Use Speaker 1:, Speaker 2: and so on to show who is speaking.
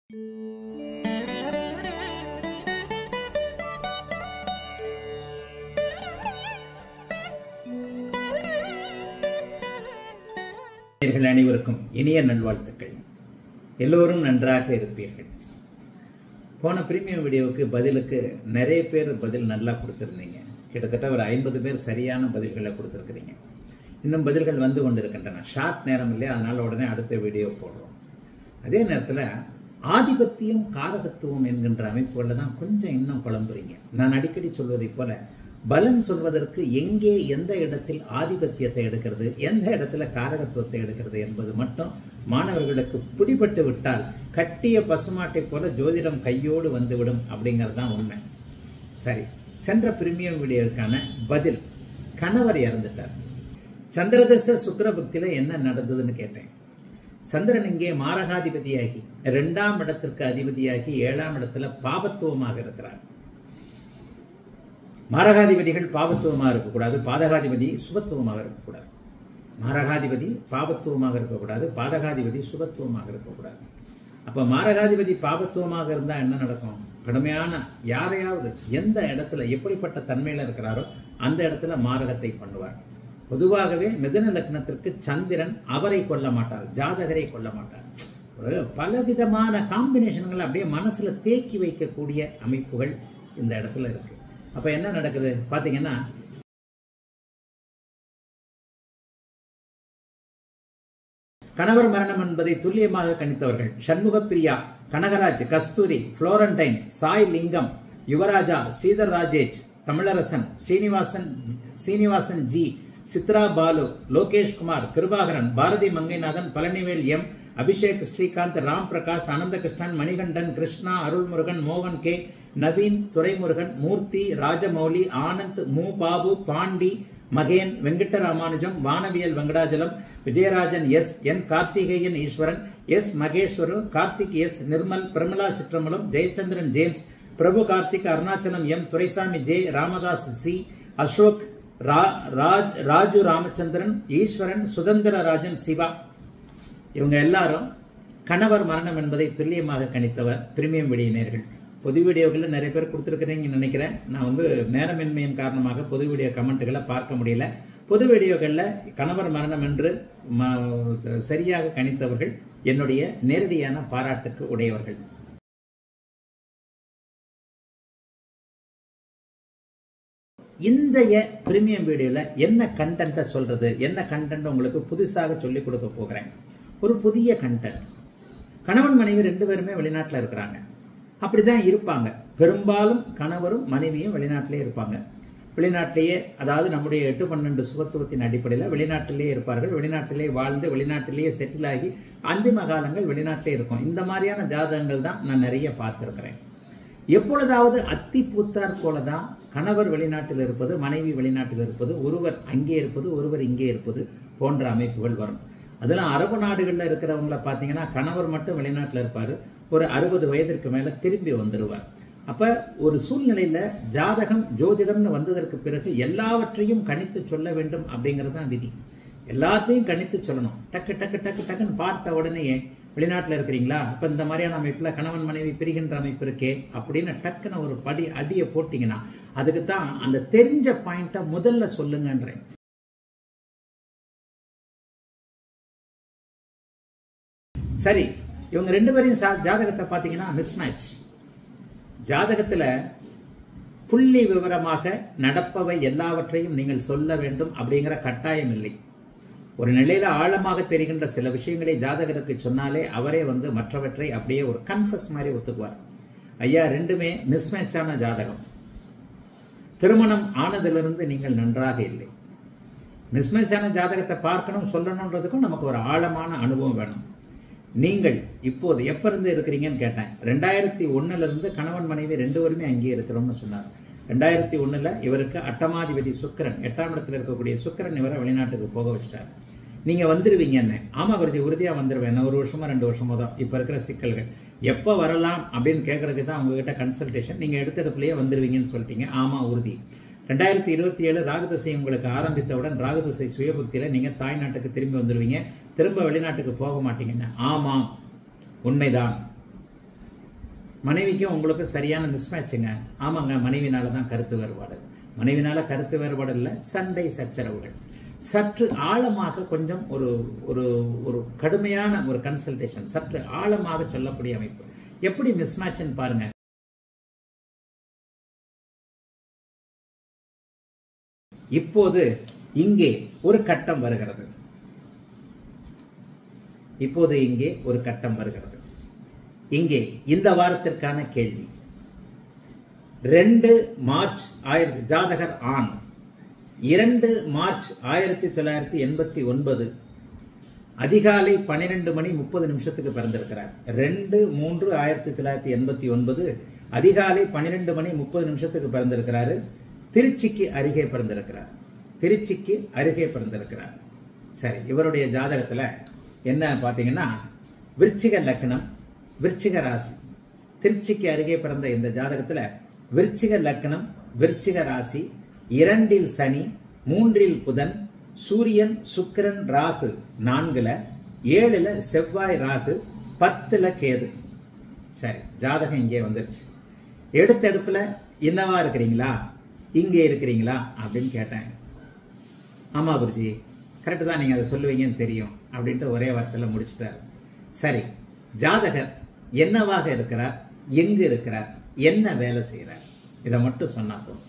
Speaker 1: நேயர்கள் அனைவருக்கும் இனிய நல்வாழ்த்துக்கள் எல்லோரும் நன்றாக இருப்பீர்கள் போன பிரீமியம் வீடியோவுக்கு பதிலுக்கு நிறைய பேர் பதில் நல்லா கொடுத்துருந்தீங்க கிட்டத்தட்ட ஒரு ஐம்பது பேர் சரியான பதில்களை கொடுத்துருக்குறீங்க இன்னும் பதில்கள் வந்து கொண்டிருக்கின்றன ஷார்ட் நேரம் இல்லையா அதனால உடனே அடுத்த வீடியோ போடுறோம் அதே நேரத்தில் ஆதிபத்தியம் காரகத்துவம் என்கின்ற அமைப்புகளில் தான் கொஞ்சம் இன்னும் குழம்புறீங்க நான் அடிக்கடி சொல்வதைப் போல பலன் சொல்வதற்கு எங்கே எந்த இடத்தில் ஆதிபத்தியத்தை எடுக்கிறது எந்த இடத்துல காரகத்துவத்தை எடுக்கிறது என்பது மட்டும் மாணவர்களுக்கு பிடிபட்டு விட்டால் கட்டிய பசுமாட்டை போல ஜோதிடம் கையோடு வந்துவிடும் அப்படிங்கிறது தான் உண்மை சரி சென்ற பிரீமியம் வீடியோக்கான பதில் கணவர் இறந்துட்டார் சந்திரதச சுக்கரபக்தியில என்ன நடந்ததுன்னு கேட்டேன் சந்திரன் இங்கே மாரகாதிபதியாகி இரண்டாம் இடத்திற்கு அதிபதியாகி ஏழாம் இடத்துல பாபத்துவமாக இருக்கிறார் மாரகாதிபதிகள் பாபத்துவமாக இருக்கக்கூடாது பாதகாதிபதி சுபத்துவமாக இருக்கக்கூடாது மாரகாதிபதி பாபத்துவமாக இருக்கக்கூடாது பாதகாதிபதி சுபத்துவமாக இருக்கக்கூடாது அப்ப மாரகாதிபதி பாபத்துவமாக இருந்தா என்ன நடக்கும் கடுமையான யாரையாவது எந்த இடத்துல எப்படிப்பட்ட தன்மையில இருக்கிறாரோ அந்த இடத்துல மாரகத்தை பண்ணுவார் பொதுவாகவே மிதுன லக்னத்திற்கு சந்திரன் அவரை கொல்ல மாட்டார் ஜாதகரை கொல்ல மாட்டார் ஒரு பலவிதமான காம்பினேஷன்கள் அப்படியே மனசுல தேக்கி வைக்கக்கூடிய அமைப்புகள் இந்த இடத்துல இருக்கு அப்ப என்ன நடக்குது பாத்தீங்கன்னா கணவர் மரணம் என்பதை துல்லியமாக கணித்தவர்கள் Shanmuga Priya Kanagaraj Kasthuri Florentine Sai Lingam Yuvaraja Sridhar Rajesh Tamilarasan Srinivasan Srinivasan G Chitra Balu Lokesh Kumar Kirubakaran Bharathi Mangainathan Palanivel M Abhishek Srikanth Ram Prakash Ananthakrishnan Manikandan Krishna Arulmurugan மோகன் கே நவீன் துரைமுருகன் மூர்த்தி ராஜமௌலி ஆனந்த் மு பாபு பாண்டி மகேன் வெங்கடராமானுஜம் வானவியல் Venkatachalam Vijayarajan S N Karthikeyan Eswaran S Maheswaru Karthik S Nirmal Pramila Chitrambalam Jayachandran James Prabhu Karthik Arunachalam M Duraisamy J Ramadoss C Ashok Raj Raju Ramachandran Eswaran Suthantharajan Siva இவங்க எல்லாரும் கணவர் மரணம் என்பதை துல்லியமாக கணித்தவர் பிரிமியம் விடியினர்கள் பொது வீடியோக்களில் நிறைய பேர் கொடுத்துருக்குறீங்கன்னு நினைக்கிறேன் நான் வந்து நேரமின்மையின் காரணமாக பொது வீடியோ கமெண்ட்டுகளை பார்க்க முடியல பொது வீடியோக்களில் கணவர் மரணம் என்று சரியாக கணித்தவர்கள் என்னுடைய நேரடியான பாராட்டுக்கு உடையவர்கள் இன்றைய பிரீமியம் வீடியோவில் என்ன கண்டென்ட்டை சொல்றது என்ன கண்டென்ட் உங்களுக்கு புதுசாக சொல்லிக் கொடுக்க போகிறேன் ஒரு புதிய கண்டென்ட் கணவன் மனைவி ரெண்டு பேருமே வெளிநாட்டில் இருக்கிறாங்க அப்படிதான் இருப்பாங்க பெரும்பாலும் கணவரும் மனைவியும் வெளிநாட்டிலே இருப்பாங்க வெளிநாட்டிலேயே அதாவது நம்முடைய எட்டு பன்னெண்டு சுகத்துவத்தின் அடிப்படையில் வெளிநாட்டிலேயே இருப்பார்கள் வெளிநாட்டிலே வாழ்ந்து வெளிநாட்டிலேயே செட்டில் ஆகி அந்திம காலங்கள் வெளிநாட்டிலே இருக்கும் இந்த மாதிரியான ஜாதகங்கள் தான் நான் நிறைய பார்த்துருக்கிறேன் எப்பொழுதாவது அத்தி பூத்தார் போல தான் கணவர் வெளிநாட்டில் இருப்பது மனைவி வெளிநாட்டில் இருப்பது ஒருவர் அங்கே இருப்பது ஒருவர் இங்கே இருப்பது போன்ற அமைப்புகள் வரும் அதெல்லாம் அரபு நாடுகளில் இருக்கிறவங்கள பார்த்தீங்கன்னா கணவர் மட்டும் வெளிநாட்டில் இருப்பார் ஒரு அறுபது வயதிற்கு மேலே திரும்பி வந்துடுவார் அப்போ ஒரு சூழ்நிலையில் ஜாதகம் ஜோதிடம்னு வந்ததற்கு பிறகு எல்லாவற்றையும் கணித்து சொல்ல வேண்டும் அப்படிங்கிறது தான் விதி எல்லாத்தையும் கணித்து சொல்லணும் டக்கு டக்கு டக்கு டக்குன்னு பார்த்த உடனே வெளிநாட்டில் இருக்கிறீங்களா இப்போ இந்த மாதிரியான அமைப்பில் கணவன் மனைவி பிரிகின்ற அமைப்பு இருக்கே அப்படின்னு டக்குன்னு ஒரு படி அடியை போட்டிங்கன்னா அதுக்கு தான் அந்த தெரிஞ்ச பாயிண்ட்டை முதல்ல சொல்லுங்கன்றேன் சரி இவங்க ரெண்டு பேரையும் ஜாதகத்தை பார்த்தீங்கன்னா மிஸ் மேட்ச் ஜாதகத்தில் புள்ளி விவரமாக நடப்பவை எல்லாவற்றையும் நீங்கள் சொல்ல வேண்டும் அப்படிங்கிற கட்டாயம் இல்லை ஒரு நிலையில ஆழமாக தெரிகின்ற சில விஷயங்களை ஜாதகருக்கு சொன்னாலே அவரே வந்து மற்றவற்றை அப்படியே ஒரு கன்ஃபஸ் மாதிரி ஒத்துக்குவார் ஐயா ரெண்டுமே மிஸ்மேட்சான ஜாதகம் திருமணம் ஆனதிலிருந்து நீங்கள் நன்றாக இல்லை மிஸ்மேட்சான ஜாதகத்தை பார்க்கணும் சொல்லணுன்றதுக்கும் நமக்கு ஒரு ஆழமான அனுபவம் வேணும் நீங்கள் இப்போது எப்ப இருந்து இருக்கிறீங்கன்னு கேட்டேன் ரெண்டாயிரத்தி ஒன்னுல இருந்து கணவன் மனைவி ரெண்டு பேருமே அங்கேயே இருக்கிறோம்னு சொன்னார் ரெண்டாயிரத்தி ஒண்ணுல இவருக்கு அட்டமாதிபதி சுக்கரன் எட்டாம் இடத்துல இருக்கக்கூடிய சுக்கரன் இவரை வெளிநாட்டுக்கு போக வச்சிட்டார் நீங்க வந்துருவீங்க என்ன ஆமா குருஜி உறுதியா வந்துருவேன் ஒரு வருஷமா ரெண்டு வருஷமோ தான் இப்ப இருக்கிற சிக்கல்கள் எப்ப வரலாம் அப்படின்னு கேட்கறதுக்கு தான் உங்ககிட்ட கன்சல்டேஷன் நீங்க எடுத்த இடத்துலயே வந்துருவீங்கன்னு சொல்லிட்டீங்க ஆமா உறுதி ரெண்டாயிரத்தி இருபத்தி ஏழு ராகுதசை உங்களுக்கு ஆரம்பித்தவுடன் ராகுதசை சுயபக்தியில நீங்க தாய்நாட்டுக்கு திரும்பி வந்துருவீங்க திரும்ப வெளிநாட்டுக்கு போக மாட்டீங்கன்னு ஆமாம் உண்மைதான் மனைவிக்கும் உங்களுக்கு சரியான மிஸ்மேட்சுங்க ஆமாங்க மனைவினால தான் கருத்து வேறுபாடு மனைவினால கருத்து வேறுபாடு இல்லை சண்டை சச்சரவுகள் சற்று ஆழமாக கொஞ்சம் ஒரு ஒரு ஒரு கடுமையான ஒரு கன்சல்டேஷன் சற்று ஆழமாக சொல்லக்கூடிய அமைப்பு எப்படி மிஸ்மேட்ச்னு பாருங்க இப்போது இங்கே ஒரு கட்டம் வருகிறது இப்போது இங்கே ஒரு கட்டம் வருகிறது இங்கே இந்த வாரத்திற்கான கேள்வி ரெண்டு மார்ச் ஆயிரத்தி ஜாதகர் ஆண் இரண்டு மார்ச் ஆயிரத்தி தொள்ளாயிரத்தி எண்பத்தி ஒன்பது அதிகாலை பன்னிரெண்டு மணி முப்பது நிமிஷத்துக்கு பிறந்திருக்கிறார் ரெண்டு மூன்று ஆயிரத்தி தொள்ளாயிரத்தி எண்பத்தி ஒன்பது அதிகாலை பன்னிரெண்டு மணி முப்பது நிமிஷத்துக்கு பிறந்திருக்கிறாரு திருச்சிக்கு அருகே பிறந்திருக்கிறார் திருச்சிக்கு அருகே பிறந்திருக்கிறார் சரி இவருடைய ஜாதகத்துல என்ன பாத்தீங்கன்னா விருச்சிக லக்னம் விருச்சிக ராசி திருச்சிக்கு அருகே பிறந்த இந்த ஜாதகத்துல விருச்சிக லக்னம் விருச்சிக ராசி இரண்டில் சனி மூன்றில் புதன் சூரியன் சுக்கிரன் ராகு நான்குல ஏழுல செவ்வாய் ராகு பத்துல கேது சரி ஜாதகம் இங்கே வந்துருச்சு எடுத்த இடத்துல என்னவா இருக்கிறீங்களா இங்கே இருக்கிறீங்களா அப்படின்னு கேட்டேன் ஆமா குருஜி கரெக்டு தான் நீங்க அதை சொல்லுவீங்கன்னு தெரியும் அப்படின்ட்டு ஒரே வார்த்தையில முடிச்சிட்டார் சரி ஜாதகர் என்னவாக இருக்கிறார் எங்கு இருக்கிறார் என்ன வேலை செய்கிறார் இதை மட்டும் சொன்னா போதும்